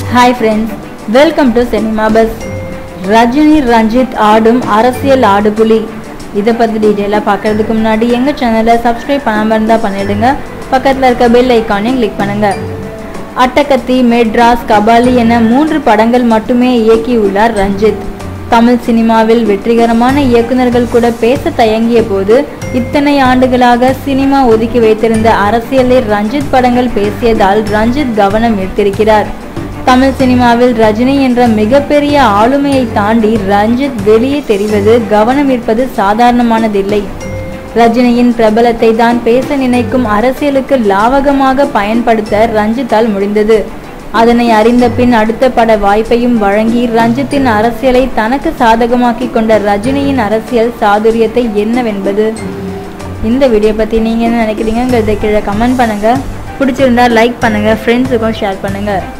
hi friends welcome to cinema bus Rajini Ranjith ஆடும் அரசியல் ஆடுபுலி இதை பற்றி டீட்டெயிலாக பார்க்கறதுக்கு முன்னாடி எங்கள் சேனலை சப்ஸ்கிரைப் பண்ணாமல் இருந்தால் பண்ணிடுங்க பக்கத்தில் இருக்க பெல் ஐக்கானையும் கிளிக் பண்ணுங்கள் அட்டகத்தி மெட்ராஸ் கபாலி என மூன்று படங்கள் மட்டுமே இயக்கியுள்ளார் ரஞ்சித் தமிழ் சினிமாவில் வெற்றிகரமான இயக்குனர்கள் கூட பேச தயங்கிய போது இத்தனை ஆண்டுகளாக சினிமா ஒதுக்கி வைத்திருந்த அரசியலில் ரஞ்சித் படங்கள் பேசியதால் ரஞ்சித் கவனம் ஈர்த்திருக்கிறார் தமிழ் சினிமாவில் ரஜினி என்ற மிகப்பெரிய ஆளுமையை தாண்டி ரஞ்சித் வெளியே தெரிவது கவனம் ஈர்ப்பது சாதாரணமானதில்லை ரஜினியின் பிரபலத்தை தான் பேச நினைக்கும் அரசியலுக்கு லாவகமாக பயன்படுத்த ரஞ்சித்தால் முடிந்தது அதனை அறிந்த பின் அடுத்த பட வாய்ப்பையும் வழங்கி ரஞ்சித்தின் அரசியலை தனக்கு சாதகமாக்கி கொண்ட ரஜினியின் அரசியல் சாதுரியத்தை என்னவென்பது இந்த வீடியோ பற்றி நீங்கள் என்ன நினைக்கிறீங்கிறத கீழே கமெண்ட் பண்ணுங்கள் பிடிச்சிருந்தா லைக் பண்ணுங்கள் ஃப்ரெண்ட்ஸுக்கும் ஷேர் பண்ணுங்கள்